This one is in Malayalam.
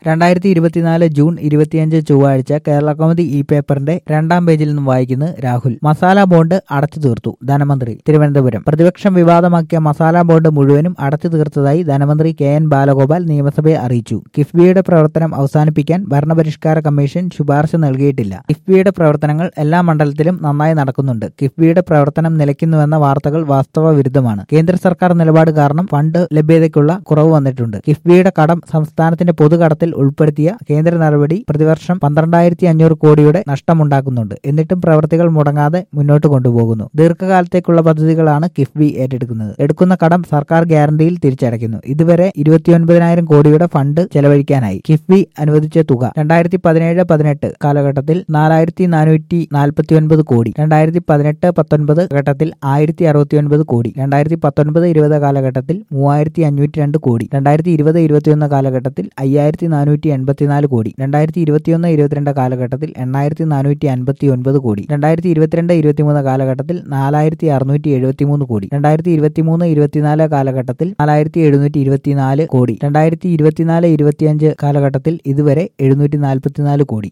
രണ്ടായിരത്തി ഇരുപത്തിനാല് ജൂൺ ഇരുപത്തിയഞ്ച് ചൊവ്വാഴ്ച കേരള കൗമുദി ഇ പേപ്പറിന്റെ രണ്ടാം പേജിൽ നിന്നും വായിക്കുന്നു രാഹുൽ മസാല ബോണ്ട് അടച്ചു തീർത്തു ധനമന്ത്രി തിരുവനന്തപുരം പ്രതിപക്ഷം വിവാദമാക്കിയ മസാല ബോണ്ട് മുഴുവനും അടച്ചു തീർത്തതായി ധനമന്ത്രി കെ എൻ ബാലഗോപാൽ നിയമസഭയെ അറിയിച്ചു കിഫ്ബിയുടെ പ്രവർത്തനം അവസാനിപ്പിക്കാൻ ഭരണപരിഷ്കാര കമ്മീഷൻ ശുപാർശ നൽകിയിട്ടില്ല കിഫ്ബിയുടെ പ്രവർത്തനങ്ങൾ എല്ലാ മണ്ഡലത്തിലും നന്നായി നടക്കുന്നുണ്ട് കിഫ്ബിയുടെ പ്രവർത്തനം നിലയ്ക്കുന്നുവെന്ന വാർത്തകൾ വാസ്തവ വിരുദ്ധമാണ് കേന്ദ്ര സർക്കാർ നിലപാട് കാരണം ഫണ്ട് ലഭ്യതയ്ക്കുള്ള കുറവ് വന്നിട്ടുണ്ട് കിഫ്ബിയുടെ കടം സംസ്ഥാനത്തിന്റെ പൊതുകടത്തിൽ ഉൾപ്പെടുത്തിയ കേന്ദ്ര നടപടി പ്രതിവർഷം പന്ത്രണ്ടായിരത്തി അഞ്ഞൂറ് കോടിയുടെ നഷ്ടമുണ്ടാക്കുന്നുണ്ട് എന്നിട്ടും പ്രവൃത്തികൾ മുടങ്ങാതെ മുന്നോട്ട് കൊണ്ടുപോകുന്നു ദീർഘകാലത്തേക്കുള്ള പദ്ധതികളാണ് കിഫ്ബി ഏറ്റെടുക്കുന്നത് എടുക്കുന്ന കടം സർക്കാർ ഗ്യാരണ്ടിയിൽ തിരിച്ചടയ്ക്കുന്നു ഇതുവരെ ഇരുപത്തിയൊൻപതിനായിരം കോടിയുടെ ഫണ്ട് ചെലവഴിക്കാനായി കിഫ്ബി അനുവദിച്ച തുക രണ്ടായിരത്തി പതിനേഴ് പതിനെട്ട് കാലഘട്ടത്തിൽ നാലായിരത്തി നാനൂറ്റി നാൽപ്പത്തി ഒൻപത് കോടി രണ്ടായിരത്തി പതിനെട്ട് പത്തൊൻപത് ഘട്ടത്തിൽ ആയിരത്തി അറുപത്തി ഒൻപത് കോടി രണ്ടായിരത്തി പത്തൊൻപത് ഇരുപത് കാലഘട്ടത്തിൽ മൂവായിരത്തി അഞ്ഞൂറ്റി രണ്ട് കോടി രണ്ടായിരത്തി ഇരുപത് ഇരുപത്തിയൊന്ന് കാലഘട്ടത്തിൽ അയ്യായിരത്തി നാനൂറ്റി എൺപത്തിനാല് കോടി രണ്ടായിരത്തി ഇരുപത്തിയൊന്ന് ഇരുപത്തിരണ്ട് കാലഘട്ടത്തിൽ എണ്ണായിരത്തി നാനൂറ്റി അൻപത്തി ഒൻപത് കോടി രണ്ടായിരത്തി ഇരുപത്തിരണ്ട് ഇരുപത്തിമൂന്ന് കാലഘട്ടത്തിൽ നാലായിരത്തി അറുന്നൂറ്റി എഴുപത്തിമൂന്ന് കോടി രണ്ടായിരത്തി ഇരുപത്തിമൂന്ന് ഇരുപത്തിനാല് കാലഘട്ടത്തിൽ നാലായിരത്തി എഴുന്നൂറ്റി ഇരുപത്തിനാല് കോടി രണ്ടായിരത്തി ഇരുപത്തിനാല് ഇരുപത്തിയഞ്ച് കാലഘട്ടത്തിൽ ഇതുവരെ എഴുന്നൂറ്റി നാൽപ്പത്തിനാല് കോടി